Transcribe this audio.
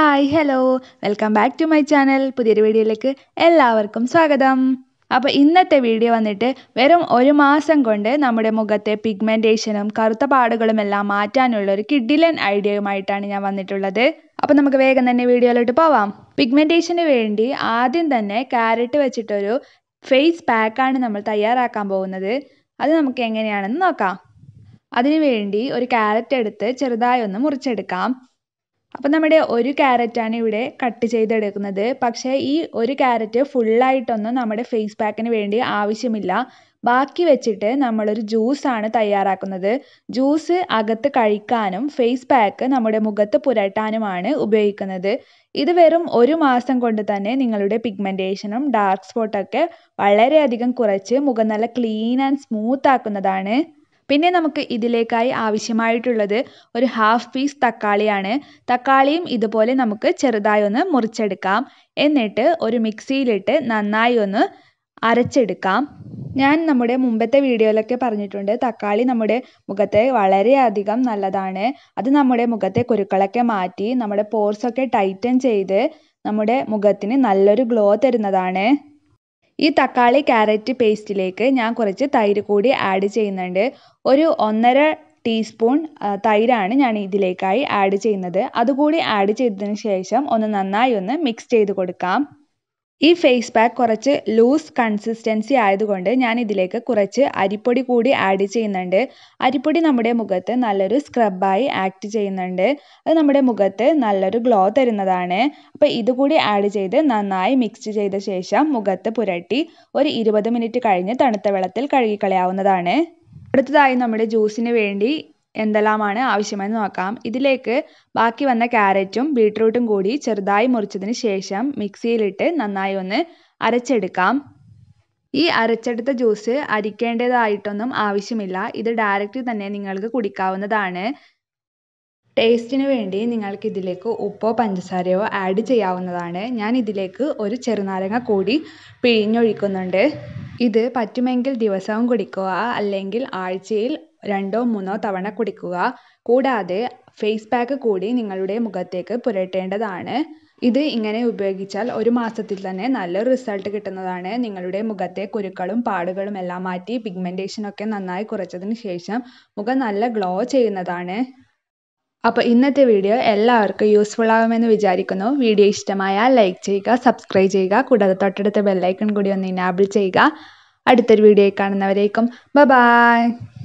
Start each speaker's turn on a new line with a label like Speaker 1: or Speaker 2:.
Speaker 1: hi hello welcome back to my channel പുതിയൊരു വീഡിയോയിലേക്ക് എല്ലാവർക്കും സ്വാഗതം അപ്പോൾ ഇന്നത്തെ വീഡിയോ വന്നിട്ട് വെറും ഒരു മാസം കൊണ്ട് നമ്മുടെ മുഖത്തെ പിഗ്മെൻറ്റേഷനും കറുത്ത പാടുകളും എല്ലാം മാറ്റാനുള്ള ഒരു കിഡിലൻ ഐഡിയയുമായിട്ടാണ് ഞാൻ വന്നിട്ടുള്ളത് അപ്പോൾ നമുക്ക് വേഗം തന്നെ വീഡിയോയിലോട്ട് പോവാം പിഗ്മെൻറ്റേഷന് വേണ്ടി ആദ്യം തന്നെ ക്യാരറ്റ് വെച്ചിട്ടൊരു ഫേസ് പാക്കാണ് നമ്മൾ തയ്യാറാക്കാൻ പോകുന്നത് അത് നമുക്ക് എങ്ങനെയാണെന്ന് നോക്കാം അതിനുവേണ്ടി ഒരു ക്യാരറ്റ് എടുത്ത് ചെറുതായി ഒന്ന് മുറിച്ചെടുക്കാം അപ്പം നമ്മുടെ ഒരു ക്യാരറ്റാണ് ഇവിടെ കട്ട് ചെയ്തെടുക്കുന്നത് പക്ഷേ ഈ ഒരു ക്യാരറ്റ് ഫുള്ളായിട്ടൊന്നും നമ്മുടെ ഫേസ് പാക്കിന് വേണ്ടി ആവശ്യമില്ല ബാക്കി വെച്ചിട്ട് നമ്മളൊരു ജ്യൂസാണ് തയ്യാറാക്കുന്നത് ജ്യൂസ് അകത്ത് കഴിക്കാനും ഫേസ് പാക്ക് നമ്മുടെ മുഖത്ത് പുരട്ടാനുമാണ് ഉപയോഗിക്കുന്നത് ഇത് വെറും ഒരു മാസം കൊണ്ട് തന്നെ നിങ്ങളുടെ പിഗ്മെൻറ്റേഷനും ഡാർക്ക് സ്പോട്ടൊക്കെ വളരെയധികം കുറച്ച് മുഖം നല്ല ക്ലീൻ ആൻഡ് സ്മൂത്ത് ആക്കുന്നതാണ് പിന്നെ നമുക്ക് ഇതിലേക്കായി ആവശ്യമായിട്ടുള്ളത് ഒരു ഹാഫ് പീസ് തക്കാളിയാണ് തക്കാളിയും ഇതുപോലെ നമുക്ക് ചെറുതായി ഒന്ന് മുറിച്ചെടുക്കാം എന്നിട്ട് ഒരു മിക്സിയിലിട്ട് നന്നായി ഒന്ന് അരച്ചെടുക്കാം ഞാൻ നമ്മുടെ മുമ്പത്തെ വീഡിയോയിലൊക്കെ പറഞ്ഞിട്ടുണ്ട് തക്കാളി നമ്മുടെ മുഖത്തെ വളരെയധികം നല്ലതാണ് അത് നമ്മുടെ മുഖത്തെ കുരുക്കളൊക്കെ മാറ്റി നമ്മുടെ പോർസൊക്കെ ടൈറ്റൻ ചെയ്ത് നമ്മുടെ മുഖത്തിന് നല്ലൊരു ഗ്ലോ തരുന്നതാണ് ഈ തക്കാളി ക്യാരറ്റ് പേസ്റ്റിലേക്ക് ഞാൻ കുറച്ച് തൈര് കൂടി ആഡ് ചെയ്യുന്നുണ്ട് ഒരു ഒന്നര ടീസ്പൂൺ തൈരാണ് ഞാൻ ഇതിലേക്കായി ആഡ് ചെയ്യുന്നത് അതുകൂടി ആഡ് ചെയ്തതിന് ശേഷം ഒന്ന് നന്നായി ഒന്ന് മിക്സ് ചെയ്ത് കൊടുക്കാം ഈ ഫേസ് പാക്ക് കുറച്ച് ലൂസ് കൺസിസ്റ്റൻസി ആയതുകൊണ്ട് ഞാൻ ഇതിലേക്ക് കുറച്ച് അരിപ്പൊടി കൂടി ആഡ് ചെയ്യുന്നുണ്ട് അരിപ്പൊടി നമ്മുടെ മുഖത്ത് നല്ലൊരു സ്ക്രബായി ആക്ട് ചെയ്യുന്നുണ്ട് അത് നമ്മുടെ മുഖത്ത് നല്ലൊരു ഗ്ലോ തരുന്നതാണ് അപ്പോൾ ഇതുകൂടി ആഡ് ചെയ്ത് നന്നായി മിക്സ് ചെയ്ത ശേഷം മുഖത്ത് പുരട്ടി ഒരു ഇരുപത് മിനിറ്റ് കഴിഞ്ഞ് തണുത്ത വെള്ളത്തിൽ കഴുകിക്കളയാവുന്നതാണ് അടുത്തതായി നമ്മുടെ ജ്യൂസിന് വേണ്ടി എന്തെല്ലാമാണ് ആവശ്യമെന്ന് നോക്കാം ഇതിലേക്ക് ബാക്കി വന്ന ക്യാരറ്റും ബീട്രൂട്ടും കൂടി ചെറുതായി മുറിച്ചതിന് ശേഷം മിക്സിയിലിട്ട് നന്നായി ഒന്ന് അരച്ചെടുക്കാം ഈ അരച്ചെടുത്ത ജ്യൂസ് അരിക്കേണ്ടതായിട്ടൊന്നും ആവശ്യമില്ല ഇത് ഡയറക്റ്റ് തന്നെ നിങ്ങൾക്ക് കുടിക്കാവുന്നതാണ് ടേസ്റ്റിന് വേണ്ടി നിങ്ങൾക്ക് ഇതിലേക്ക് ഉപ്പോ പഞ്ചസാരയോ ആഡ് ചെയ്യാവുന്നതാണ് ഞാൻ ഇതിലേക്ക് ഒരു ചെറുനാരങ്ങ കൂടി പിഴിഞ്ഞൊഴിക്കുന്നുണ്ട് ഇത് പറ്റുമെങ്കിൽ ദിവസവും കുടിക്കുക അല്ലെങ്കിൽ ആഴ്ചയിൽ രണ്ടോ മൂന്നോ തവണ കുടിക്കുക കൂടാതെ ഫേസ് പാക്ക് കൂടി നിങ്ങളുടെ മുഖത്തേക്ക് പുരട്ടേണ്ടതാണ് ഇത് ഇങ്ങനെ ഉപയോഗിച്ചാൽ ഒരു മാസത്തിൽ തന്നെ നല്ലൊരു റിസൾട്ട് കിട്ടുന്നതാണ് നിങ്ങളുടെ മുഖത്തെ കുരുക്കളും പാടുകളും എല്ലാം മാറ്റി പിഗ്മെൻറ്റേഷൻ ഒക്കെ നന്നായി കുറച്ചതിന് ശേഷം മുഖം നല്ല ഗ്ലോ ചെയ്യുന്നതാണ് അപ്പോൾ ഇന്നത്തെ വീഡിയോ എല്ലാവർക്കും യൂസ്ഫുൾ ആകുമെന്ന് വിചാരിക്കുന്നു വീഡിയോ ഇഷ്ടമായാൽ ലൈക്ക് ചെയ്യുക സബ്സ്ക്രൈബ് ചെയ്യുക കൂടാതെ തൊട്ടടുത്ത ബെല്ലൈക്കൺ കൂടി ഒന്ന് ഇനാബിൾ ചെയ്യുക അടുത്തൊരു വീഡിയോ കാണുന്നവരേക്കും ബൈ